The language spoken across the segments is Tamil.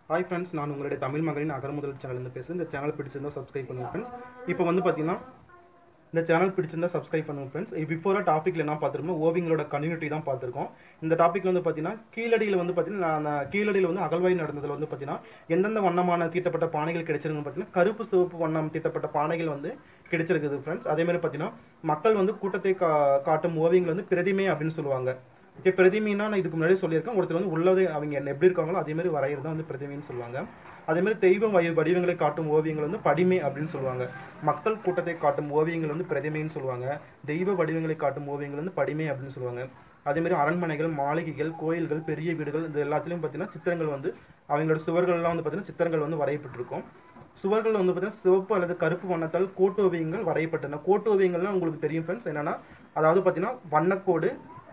ஹாய் ஃப்ரெண்ட்ஸ் நான் உங்களுடைய தமிழ் மகளின் அகரமுதல் சேனல்லேருந்து பேசுகிறேன் இந்த சேனல் பிடிச்சிருந்தா சப்ஸ்கிரைப் பண்ணுங்க ஃப்ரெண்ட்ஸ் இப்போ வந்து பார்த்தீங்கன்னா இந்த சேனல் பிடிச்சிருந்தா சப்ஸ்கிரைப் பண்ணுங்க ஃப்ரெண்ட்ஸ் பிஃபோராக டாப்பிக்கில் என்ன பார்த்துருக்கோம் ஓவியங்களோட கம்யூனிட்டி தான் பார்த்துருக்கோம் இந்த டாபிக் வந்து பார்த்தீங்கன்னா கீழடியில் வந்து பார்த்தீங்கன்னா நான் அந்த கீழடியில் வந்து அகழ்வாய் நடந்ததில் வந்து பார்த்தீங்கன்னா எந்தெந்த வண்ணமான தீட்டப்பட்ட பானைகள் கிடைச்சிருக்குன்னு பார்த்தீங்கன்னா கருப்பு சிவப்பு வண்ணம் தீட்டப்பட்ட பானைகள் வந்து கிடைச்சிருக்குது ஃப்ரெண்ட்ஸ் அதே மாதிரி பார்த்தீங்கன்னா மக்கள் வந்து கூட்டத்தை கா காட்டும் ஓவியங்கள் வந்து பிரதிமை அப்படின்னு சொல்லுவாங்க ஓகே பிரதிமைனா நான் இதுக்கு முன்னாடி சொல்லியிருக்கேன் ஒருத்தர் வந்து உள்ளதே அவங்க என்ன எப்படி இருக்காங்களோ அதே மாதிரி வரைகிறது தான் வந்து பிரதிமைன்னு சொல்லுவாங்க அதே மாதிரி தெய்வம் வய வடிவங்களை காட்டும் ஓவியங்கள் வந்து படிமை அப்படின்னு சொல்லுவாங்க மக்கள் கூட்டத்தை காட்டும் ஓவியங்கள் வந்து பிரதிமைன்னு சொல்லுவாங்க தெய்வ வடிவங்களை காட்டும் ஓவியங்கள் வந்து படிமை அப்படின்னு சொல்லுவாங்க அதே மாதிரி அரண்மனைகள் மாளிகைகள் கோயில்கள் பெரிய வீடுகள் இது எல்லாத்துலேயும் பார்த்தீங்கன்னா சித்திரங்கள் வந்து அவங்களோட சுவர்கள்லாம் வந்து பார்த்தீங்கன்னா சித்திரங்கள் வந்து வரையப்பட்டிருக்கும் சுவர்கள் வந்து பார்த்தீங்கன்னா சிவப்பு அல்லது கருப்பு வண்ணத்தால் கோட்டோவியங்கள் வரையப்பட்டன கோட்டோவியங்கள்லாம் உங்களுக்கு தெரியும் ஃப்ரெண்ட்ஸ் என்னன்னா அதாவது பார்த்தீங்கன்னா வண்ணக்கோடு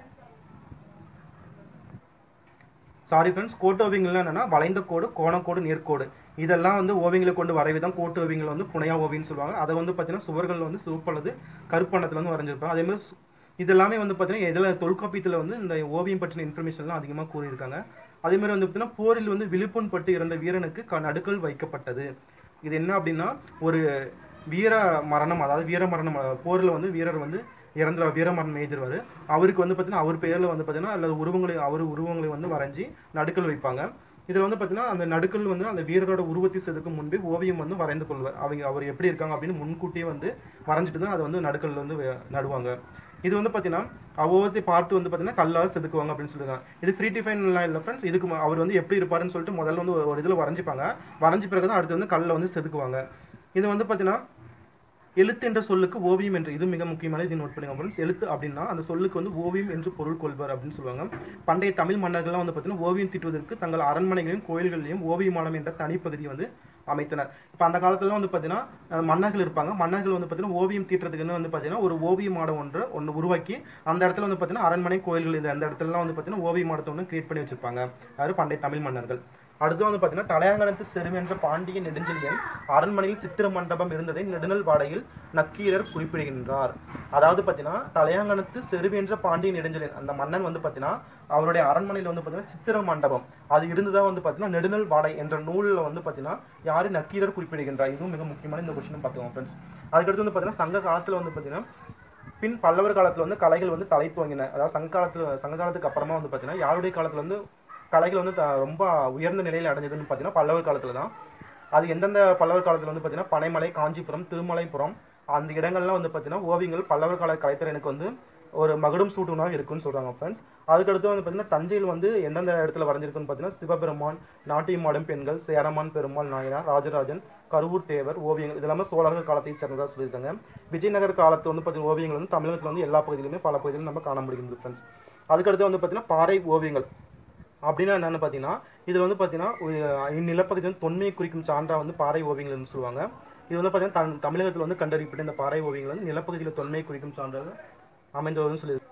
சாரி ஃப்ரெண்ட்ஸ் கோட்டு ஓவியங்கள்லாம் என்னன்னா வளைந்த கோடு கோணக்கோடு நேர்கோடு இதெல்லாம் வந்து ஓவியங்களை கொண்டு வரைவி தான் கோட்டு ஓவியங்கள் வந்து புனையா ஓவியம்னு சொல்லுவாங்க அதை வந்து பார்த்தீங்கன்னா சுவர்கள் வந்து சிவப்பு அல்லது கருப்பண்ணத்தில் வந்து வரைஞ்சிருப்பாங்க அதே மாதிரி சு- இது எல்லாமே வந்து பார்த்தீங்கன்னா இதில் தொல்காப்பியத்தில் வந்து இந்த ஓவியம் பற்றின இன்ஃபர்மேஷன்லாம் அதிகமாக கூறியிருக்காங்க அதே மாதிரி வந்து பார்த்தீங்கன்னா போரில் வந்து விழுப்புண் பட்டு இறந்த வீரனுக்கு க நடுக்கல் வைக்கப்பட்டது இது என்ன அப்படின்னா ஒரு வீர மரணம் அதாவது வீர மரணம் போரில் வந்து வீரர் வந்து இறந்துற வீரமரணம் எழுதிருவாரு அவருக்கு வந்து பார்த்தீங்கன்னா அவர் பேரில் வந்து பார்த்தீங்கன்னா அல்லது உருவங்களை அவர் உருவங்களை வந்து வரைஞ்சி நடுக்கல் வைப்பாங்க இதில் வந்து பார்த்தீங்கன்னா அந்த நடுக்கல் வந்து அந்த வீரரோட உருவத்தை செதுக்கும் முன்பே ஓவியம் வந்து வரைந்து கொள்வார் அவங்க அவர் எப்படி இருக்காங்க அப்படின்னு முன்கூட்டியே வந்து வரைஞ்சிட்டு தான் அதை வந்து நடுக்கல் வந்து வே- நடுவாங்க இது வந்து பார்த்தீங்கன்னா அவ்வளோத்தை பார்த்து வந்து பார்த்தீங்கன்னா கல்லால் செதுக்குவாங்க அப்படின்னு சொல்லுவாங்க இது ஃப்ரீ டிஃபைன்லாம் இல்லை ஃப்ரெண்ட்ஸ் இதுக்கு மு- அவர் வந்து எப்படி இருப்பாருன்னு சொல்லிட்டு முதல்ல வந்து ஒரு இதில் வரைஞ்சிப்பாங்க வரைஞ்ச பிறகு தான் அடுத்து வந்து கல்லை வந்து செதுக்குவாங்க இது வந்து பார்த்தீங்கன்னா எழுத்து என்ற சொல்லுக்கு ஓவியம் என்று இது மிக முக்கியமான இது நோட் பண்ணுங்க ஃப்ரெண்ட்ஸ் எழுத்து அப்படின்னா அந்த சொல்லுக்கு வந்து ஓவியம் என்று பொருள் கொள்வார் அப்படின்னு சொல்லுவாங்க பண்டைய தமிழ் மன்னர்கள்லாம் வந்து பார்த்தீங்கன்னா ஓவியம் தீட்டுவதற்கு தங்கள் அரண்மனைகளையும் கோயில்களையும் ஓவியமானம் என்ற தனிப்பகுதியை வந்து அமைத்தனர் இப்போ அந்த காலத்துல வந்து பார்த்தீங்கன்னா அஹ், மன்னர்கள் இருப்பாங்க மன்னர்கள் வந்து பார்த்தீங்கன்னா ஓவியம் தீட்டுறதுக்குன்னு வந்து பார்த்தீங்கன்னா ஒரு ஓவிய மாடம் ஒன்று ஒன்று உருவாக்கி அந்த இடத்துல வந்து பார்த்தீங்கன்னா அரண்மனை கோயில்கள் இது அந்த இடத்துலலாம் வந்து பார்த்தீங்கன்னா ஓவிய மாடத்தை ஒன்று கிரியேட் பண்ணி வச்சிருப்பாங்க யாரு பண்டைய தமிழ் மன்னர்கள் அடுத்து வந்து பார்த்தீங்கன்னா தலையாங்கனத்து செருவு என்ற பாண்டிய நெடுஞ்செழியன் அரண்மனையில் சித்திர மண்டபம் இருந்ததை நெடுநல் வாடையில் நக்கீரர் குறிப்பிடுகின்றார் அதாவது பார்த்தீங்கன்னா தலையாங்கனத்து செருவு என்ற பாண்டிய நெடுஞ்செழியன் அந்த மன்னன் வந்து பார்த்தீங்கன்னா அவருடைய அரண்மனையில் வந்து பார்த்தீங்கன்னா சித்திர மண்டபம் அது இருந்ததா வந்து பார்த்தீங்கன்னா நெடுநல் வாடை என்ற நூலில் வந்து பார்த்தீங்கன்னா யாரு நக்கீரர் குறிப்பிடுகின்றார் இதுவும் மிக முக்கியமான இந்த கொஸ்டின் பார்த்துக்கோங்க ஃப்ரெண்ட்ஸ் அதுக்கடுத்து வந்து பார்த்தீங்கன்னா சங்க காலத்தில் வந்து பார்த்தீங்கன்னா பின் பல்லவர் காலத்துல வந்து கலைகள் வந்து தலை துவங்கின அதாவது சங்க காலத்துல சங்க காலத்துக்கு அப்புறமா வந்து பார்த்தீங்கன்னா யாருடைய காலத்துல வந்து கலைகள் வந்து த- ரொம்ப உயர்ந்த நிலையில் அடைஞ்சதுன்னு பார்த்தீங்கன்னா பல்லவர் காலத்துல தான் அது எந்தெந்த பல்லவர் காலத்துல வந்து பார்த்தீங்கன்னா பனைமலை காஞ்சிபுரம் திருமலைபுரம் அந்த இடங்கள்லாம் வந்து பார்த்தீங்கன்னா ஓவியங்கள் பல்லவர் கால கலைத்திறனுக்கு வந்து ஒரு மகுடம் சூட்டுனாக இருக்குன்னு சொல்றாங்க ஃப்ரெண்ட்ஸ் அதுக்கடுத்து வந்து பார்த்தீங்கன்னா தஞ்சையில் வந்து எந்தெந்த இடத்துல வரைஞ்சிருக்குன்னு பார்த்தீங்கன்னா சிவபெருமான் நாட்டியமாடும் பெண்கள் சேரமான் பெருமாள் நாயனார் ராஜராஜன் கருவூர் தேவர் ஓவியங்கள் இது எல்லாமே சோழர்கள் காலத்தை சேர்ந்ததாக சொல்லியிருக்காங்க விஜயநகர் காலத்து வந்து பார்த்தீங்கன்னா ஓவியங்கள் வந்து தமிழகத்தில் வந்து எல்லா பகுதியிலுமே பல பகுதியிலும் நம்ம காண முடியுது ஃப்ரெண்ட்ஸ் அதுக்கடுத்து வந்து பார்த்தீங்கன்னா பாறை ஓவியங்கள் அப்படின்னா என்னன்னு பார்த்தீங்கன்னா இதில் வந்து பார்த்தீங்கன்னா ஒரு இந்நிலப்பகுதி வந்து தொன்மையை குறிக்கும் சான்றா வந்து பாறை ஓவியங்கள்னு சொல்லுவாங்க இது வந்து பார்த்தீங்கன்னா தம் தமிழகத்தில் வந்து கண்டறியப்பட்ட இந்த பாறை ஓவியங்கள் வந்து நிலப்பகுதியில் தொன்மையை குறிக்கும் சான்றாக அமைந்ததுன்னு சொல்லி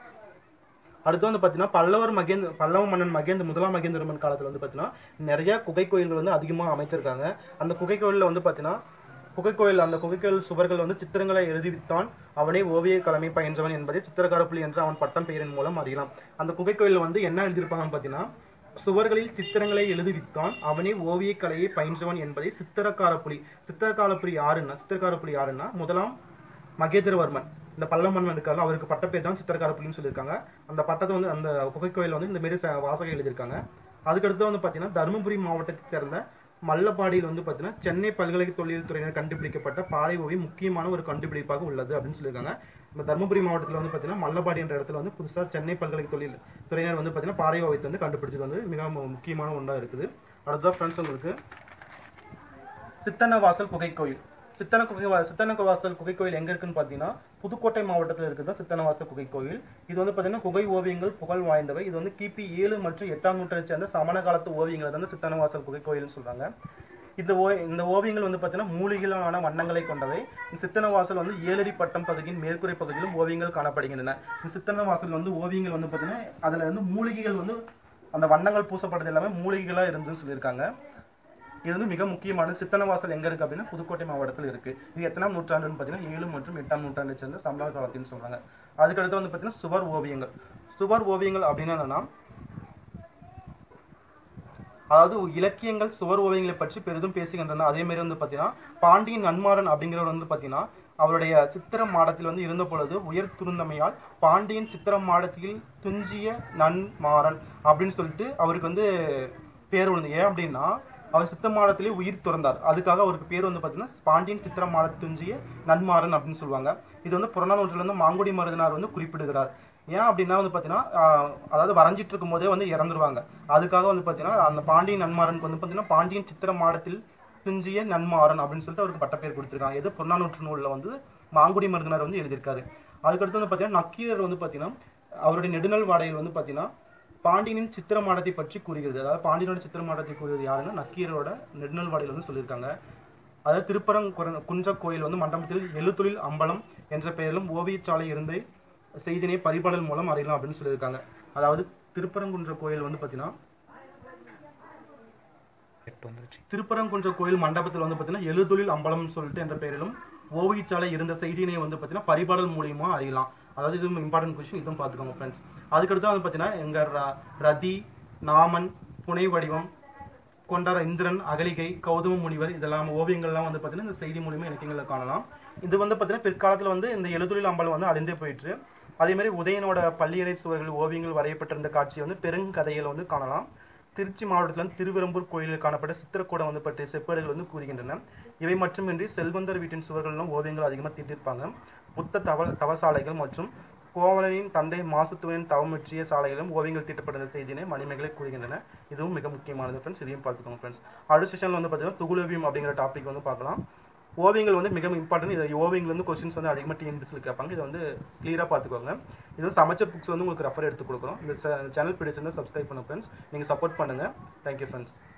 அடுத்து வந்து பார்த்தீங்கன்னா பல்லவர் மகேந்திர பல்லவ மன்னன் மகேந்திர முதலாம் மகேந்திரமன் காலத்தில் வந்து பார்த்தீங்கன்னா நிறைய குகை கோயில்கள் வந்து அதிகமாக அமைச்சிருக்காங்க அந்த குகை கோயிலில் வந்து பார்த்தீங்கன்னா குகை கோயில் அந்த குகை கோயில் சுவர்கள் வந்து சித்திரங்களை எழுதிவித்தான் அவனே ஓவிய கலைமை பயின்றவன் என்பதை சித்திரக்காரப்புலி என்ற அவன் பட்டம் பெயரின் மூலம் அறியலாம் அந்த குகை கோயிலில் வந்து என்ன எழுதியிருப்பாங்கன்னு பார்த்தீங்கன்னா சுவர்களில் சித்திரங்களை எழுதுவித்தான் அவனே ஓவிய கலையை பயின்றவன் என்பதை சித்திரக்காரப்புலி சித்திரக்காரப்புலி யாருன்னா சித்திரக்காரப்புலி யாருன்னா முதலாம் மகேந்திரவர்மன் இந்த பல்லவ மன்னன் இருக்காங்க அவருக்கு பட்டப்பேர் தான் சித்திரக்காரப்புலின்னு சொல்லியிருக்காங்க அந்த பட்டத்தை வந்து அந்த குகை கோயில் வந்து இந்த மாரி ச- வாசகம் எழுதியிருக்காங்க அதுக்கடுத்து வந்து பார்த்தீங்கன்னா தருமபுரி மாவட்டத்தைச் சேர்ந்த மல்லபாடியில் வந்து பார்த்தீங்கன்னா சென்னை பல்கலை தொழில் துறையினர் கண்டுபிடிக்கப்பட்ட பாறை ஓவியம் முக்கியமான ஒரு கண்டுபிடிப்பாக உள்ளது அப்படின்னு சொல்லியிருக்காங்க இந்த தருமபுரி மாவட்டத்தில் வந்து பார்த்தீங்கன்னா மல்லபாடி என்ற இடத்துல வந்து புதுசாக சென்னை பல்கலை தொழில் துறையினர் வந்து பார்த்தீங்கன்னா பாறை ஓவியத்தை வந்து கண்டுபிடிச்சது வந்து மிக மு- முக்கியமான ஒன்றா இருக்குது அடுத்ததான் ஃப்ரெண்ட்ஸ் உங்களுக்கு சித்தன்னவாசல் குகை கோயில் சித்தன குகை வா- சித்தன்னவாசல் குகை கோயில் எங்க இருக்குன்னு பார்த்தீங்கன்னா புதுக்கோட்டை மாவட்டத்தில் இருக்குது சித்தன்னவாசல் குகை கோயில் இது வந்து பார்த்தீங்கன்னா குகை ஓவியங்கள் புகழ் வாய்ந்தவை இது வந்து கிபி ஏழு மற்றும் எட்டாம் நூற்றாண்டை சேர்ந்த சமண காலத்து ஓவியங்களை வந்து சித்தன்னவாசல் குகை கோயில்னு சொல்றாங்க இந்த ஓ இந்த ஓவியங்கள் வந்து பார்த்தீங்கன்னா மூலிகையிலான வண்ணங்களை கொண்டவை இந்த சித்தனவாசல் வந்து ஏழடி பட்டம் பகுதியின் மேற்கூரை பகுதியிலும் ஓவியங்கள் காணப்படுகின்றன இந்த சித்தனவாசல் வந்து ஓவியங்கள் வந்து பார்த்தீங்கன்னா அதில் வந்து மூலிகைகள் வந்து அந்த வண்ணங்கள் பூசப்பட்டது எல்லாமே மூலிகைகளாக இருந்துன்னு சொல்லியிருக்காங்க இது வந்து மிக முக்கியமான சித்தனவாசல் எங்க இருக்கு அப்படின்னா புதுக்கோட்டை மாவட்டத்தில் இருக்கு இது எத்தனாம் நூற்றாண்டுன்னு பார்த்தீங்கன்னா ஏழு மற்றும் எட்டாம் நூற்றாண்டை சேர்ந்த சமண காலத்தின்னு சொல்றாங்க அதுக்கடுத்து வந்து பார்த்தீங்கன்னா சுவர் ஓவியங்கள் சுவர் ஓவியங்கள் அப்படின்னா என்னன்னா அதாவது இலக்கியங்கள் சுவர் ஓவியங்களை பற்றி பெரிதும் பேசுகின்றன அதே மாதிரி வந்து பார்த்தீங்கன்னா பாண்டியன் நன்மாறன் அப்படிங்கிறவர் வந்து பார்த்தீங்கன்னா அவருடைய சித்திர மாடத்தில் வந்து இருந்த பொழுது உயர் துருந்தமையால் பாண்டியன் சித்திர மாடத்தில் துஞ்சிய நன்மாறன் அப்படின்னு சொல்லிட்டு அவருக்கு வந்து பேர் விழுந்து ஏன் அப்படின்னா அவர் சித்த மாடத்திலே உயிர் துறந்தார் அதுக்காக அவருக்கு பேர் வந்து பார்த்தீங்கன்னா பாண்டியன் சித்திர மாட துஞ்சிய நன்மாறன் அப்படின்னு சொல்லுவாங்க இது வந்து புறநானூற்றில் வந்து மாங்குடி மருதினார் வந்து குறிப்பிடுகிறார் ஏன் அப்படின்னா வந்து பார்த்தீங்கன்னா ஆஹ், அதாவது வரைஞ்சிட்டு இருக்கும் போதே வந்து இறந்துருவாங்க அதுக்காக வந்து பார்த்தீங்கன்னா அந்த பாண்டியன் நன்மாறனுக்கு வந்து பார்த்தீங்கன்னா பாண்டியன் சித்திர மாடத்தில் துஞ்சிய நன்மாறன் அப்படின்னு சொல்லிட்டு அவருக்கு பட்டப்பேர் கொடுத்துருக்காங்க இது புறநானூற்று நூலில் வந்து மாங்குடி மருதினார் வந்து எழுதியிருக்காரு அதுக்கடுத்து வந்து பார்த்தீங்கன்னா நக்கீரர் வந்து பார்த்தீங்கன்னா அவருடைய நெடுநல் வாடையில் வந்து பார்த்தீங்கன்னா பாண்டியனின் சித்திர மாடத்தை பற்றி கூறுகிறது அதாவது பாண்டியனோட சித்திர மாடத்தை கூறுகிறது யாருன்னா நக்கீரரோட நெடுநல் வாடையில் வந்து சொல்லியிருக்காங்க அதாவது திருப்பரங்குற குன்ற கோயில் வந்து மண்டபத்தில் எழுத்தொழில் அம்பலம் என்ற பெயரிலும் ஓவியச்சாலை இருந்து செய்தினை பரிபாடல் மூலம் அறியலாம் அப்படின்னு சொல்லியிருக்காங்க அதாவது திருப்பரங்குன்ற கோயில் வந்து பார்த்தீங்கன்னா எட்டு வந்துருச்சு திருப்பரங்குன்ற கோயில் மண்டபத்தில் வந்து பார்த்தீங்கன்னா எழுதொழில் அம்பலம் சொல்லிட்டு என்ற பெயரிலும் ஓவியச்சாலை இருந்த செய்தியினை வந்து பார்த்தீங்கன்னா பரிபாடல் மூலியமா அறியலாம் அதாவது இது இம்பார்ட்டன்ட் கொஸ்டின் இதுவும் பார்த்துக்கோங்க ஃப்ரெண்ட்ஸ் அதுக்கடுத்து வந்து பார்த்தீங்கன்னா எங்க ர- ரதி நாமன் புனை வடிவம் கொண்டார இந்திரன் அகலிகை கௌதம முனிவர் இதெல்லாம் ஓவியங்கள்லாம் வந்து பார்த்தீங்கன்னா இந்த செய்தி மூலியமா இலக்கியங்களில் காணலாம் இது வந்து பார்த்தீங்கன்னா பிற்காலத்தில் வந்து இந்த எழுதொழில் அம்பலம் வந்து அழிந்தே போயிட்டு அதே மாதிரி உதயனோட பள்ளியறை சுவர்கள் ஓவியங்கள் வரையப்பட்டிருந்த காட்சியை வந்து பெருங்கதையில் வந்து காணலாம் திருச்சி மாவட்டத்தில் வந்து திருவெரும்பூர் கோயிலில் காணப்பட்ட சித்திரக்கூடம் வந்து பற்றிய செப்பேடுகள் வந்து கூறுகின்றன இவை மட்டுமின்றி செல்வந்தர் வீட்டின் சுவர்களிலும் ஓவியங்கள் அதிகமாக தீட்டிருப்பாங்க புத்த தவ தவசாலைகள் மற்றும் கோவலனின் தந்தை மாசுத்துவனின் தவமுற்றிய சாலைகளிலும் ஓவியங்கள் தீட்டப்பட்ட செய்தியினை மணிமேகலை கூறுகின்றன இதுவும் மிக முக்கியமானது ஃப்ரெண்ட்ஸ் இதையும் பார்த்துக்கோங்க ஃப்ரெண்ட்ஸ் அடுத்த செஷனில் வந்து பார்த்தீங்கன்னா துகுலோவியம் அப்படிங்கிற டாபிக் வந்து பார்க்கலாம் ஓவியங்கள் வந்து மிக இம்பார்ட்டன்ட் இது ஓவியங்கள் வந்து கொஸ்டின்ஸ் வந்து அதிகமாக டிஎன்பிஎஸ்சில் கேட்பாங்க இதை வந்து கிளியராக பார்த்துக்கோங்க இது வந்து சமைச்சர் புக்ஸ் வந்து உங்களுக்கு ரெஃபர் எடுத்து கொடுக்குறோம் இந்த சேனல் பிடிச்சிருந்தா சப்ஸ்கிரைப் பண்ண ஃப்ரெண்ட்ஸ் நீங்கள் சப்போர்ட் பண்ணுங்கள் தேங்க்யூ ஃப்ரெண்ட்ஸ்